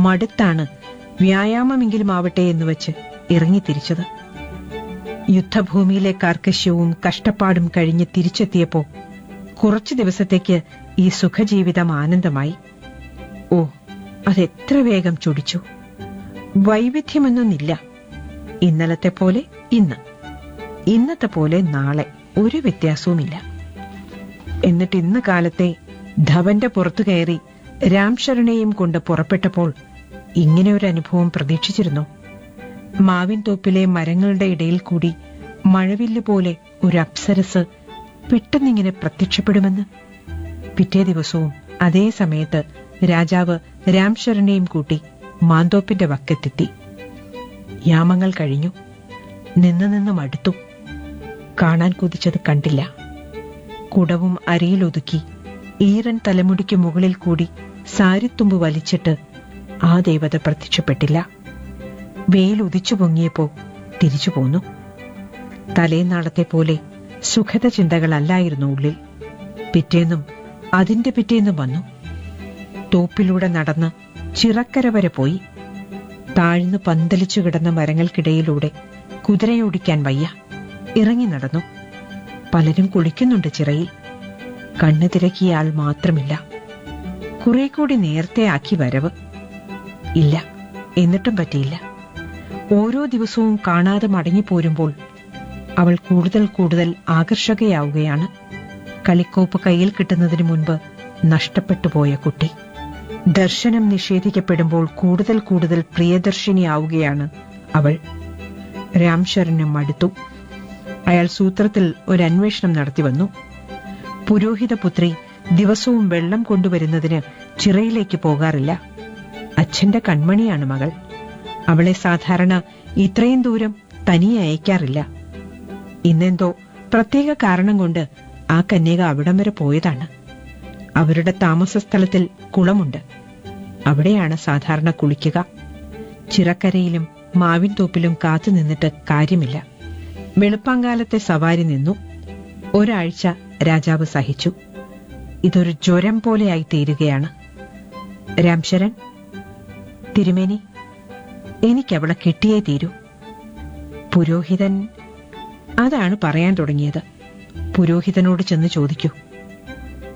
മടുത്താണ് വ്യായാമമെങ്കിലും ആവട്ടെ എന്ന് വെച്ച് ഇറങ്ങിത്തിരിച്ചത് യുദ്ധഭൂമിയിലെ കാർക്കശ്യവും കഷ്ടപ്പാടും കഴിഞ്ഞ് തിരിച്ചെത്തിയപ്പോ കുറച്ചു ദിവസത്തേക്ക് ഈ സുഖജീവിതം ആനന്ദമായി ഓ അതെത്ര വേഗം ചുടിച്ചു വൈവിധ്യമൊന്നൊന്നില്ല ഇന്നലത്തെ പോലെ ഇന്ന് ഇന്നത്തെ പോലെ നാളെ ഒരു വ്യത്യാസവുമില്ല എന്നിട്ട് ഇന്ന് കാലത്തെ ധവന്റെ പുറത്തു കയറി രാംശരണയും കൊണ്ട് പുറപ്പെട്ടപ്പോൾ ഇങ്ങനെ ഒരു അനുഭവം പ്രതീക്ഷിച്ചിരുന്നു മാവിൻ തോപ്പിലെ മരങ്ങളുടെ ഇടയിൽ കൂടി മഴവില്ല് പോലെ ഒരു അപ്സരസ് പെട്ടെന്നിങ്ങനെ പ്രത്യക്ഷപ്പെടുമെന്ന് പിറ്റേ ദിവസവും അതേ സമയത്ത് രാജാവ് രാംശരണയും കൂട്ടി മാന്തോപ്പിന്റെ വക്കത്തെത്തി യാമങ്ങൾ കഴിഞ്ഞു നിന്ന് നിന്ന് മടുത്തു കാണാൻ കൊതിച്ചത് കണ്ടില്ല കുടവും അരയിലൊതുക്കി ഈറൻ തലമുടിക്ക് മുകളിൽ കൂടി സാരിത്തുമ്പ് വലിച്ചിട്ട് ആ ദേവത പ്രത്യക്ഷപ്പെട്ടില്ല വെയിൽ ഉദിച്ചു പൊങ്ങിയപ്പോ തിരിച്ചു പോന്നു തലേനാളത്തെ പോലെ സുഖത ചിന്തകളല്ലായിരുന്നു ഉള്ളിൽ പിറ്റേന്നും അതിന്റെ പിറ്റേന്നും വന്നു തോപ്പിലൂടെ നടന്ന് ചിറക്കര വരെ പോയി താഴ്ന്നു പന്തലിച്ചു കിടന്ന മരങ്ങൾക്കിടയിലൂടെ കുതിരയോടിക്കാൻ വയ്യ ഇറങ്ങി നടന്നു പലരും കുളിക്കുന്നുണ്ട് ചിറയിൽ കണ്ണു തിരക്കിയ ആൾ മാത്രമില്ല കുറെ കൂടി നേരത്തെ ആക്കി വരവ് ഇല്ല എന്നിട്ടും പറ്റിയില്ല ഓരോ ദിവസവും കാണാതെ മടങ്ങിപ്പോരുമ്പോൾ അവൾ കൂടുതൽ കൂടുതൽ ആകർഷകയാവുകയാണ് കളിക്കോപ്പ് കയ്യിൽ കിട്ടുന്നതിന് മുൻപ് നഷ്ടപ്പെട്ടു പോയ കുട്ടി ദർശനം നിഷേധിക്കപ്പെടുമ്പോൾ കൂടുതൽ കൂടുതൽ പ്രിയദർശിനിയാവുകയാണ് അവൾ രാംശരനും മടുത്തു അയാൾ സൂത്രത്തിൽ ഒരു അന്വേഷണം നടത്തി വന്നു പുരോഹിതപുത്രി ദിവസവും വെള്ളം കൊണ്ടുവരുന്നതിന് ചിറയിലേക്ക് പോകാറില്ല അച്ഛന്റെ കൺമണിയാണ് മകൾ അവളെ സാധാരണ ഇത്രയും ദൂരം തനിയെ അയക്കാറില്ല ഇന്നെന്തോ പ്രത്യേക കാരണം കൊണ്ട് ആ കന്യക അവിടം വരെ പോയതാണ് അവരുടെ താമസ സ്ഥലത്തിൽ കുളമുണ്ട് അവിടെയാണ് സാധാരണ കുളിക്കുക ചിറക്കരയിലും മാവിൻ തോപ്പിലും കാത്തു നിന്നിട്ട് കാര്യമില്ല വെളുപ്പാങ്കാലത്തെ സവാരി നിന്നു ഒരാഴ്ച രാജാവ് സഹിച്ചു ഇതൊരു ജ്വരം പോലെയായി തീരുകയാണ് രാംശരൻ തിരുമേനി എനിക്കവളെ കിട്ടിയേ തീരൂ പുരോഹിതൻ അതാണ് പറയാൻ തുടങ്ങിയത് പുരോഹിതനോട് ചെന്ന് ചോദിക്കൂ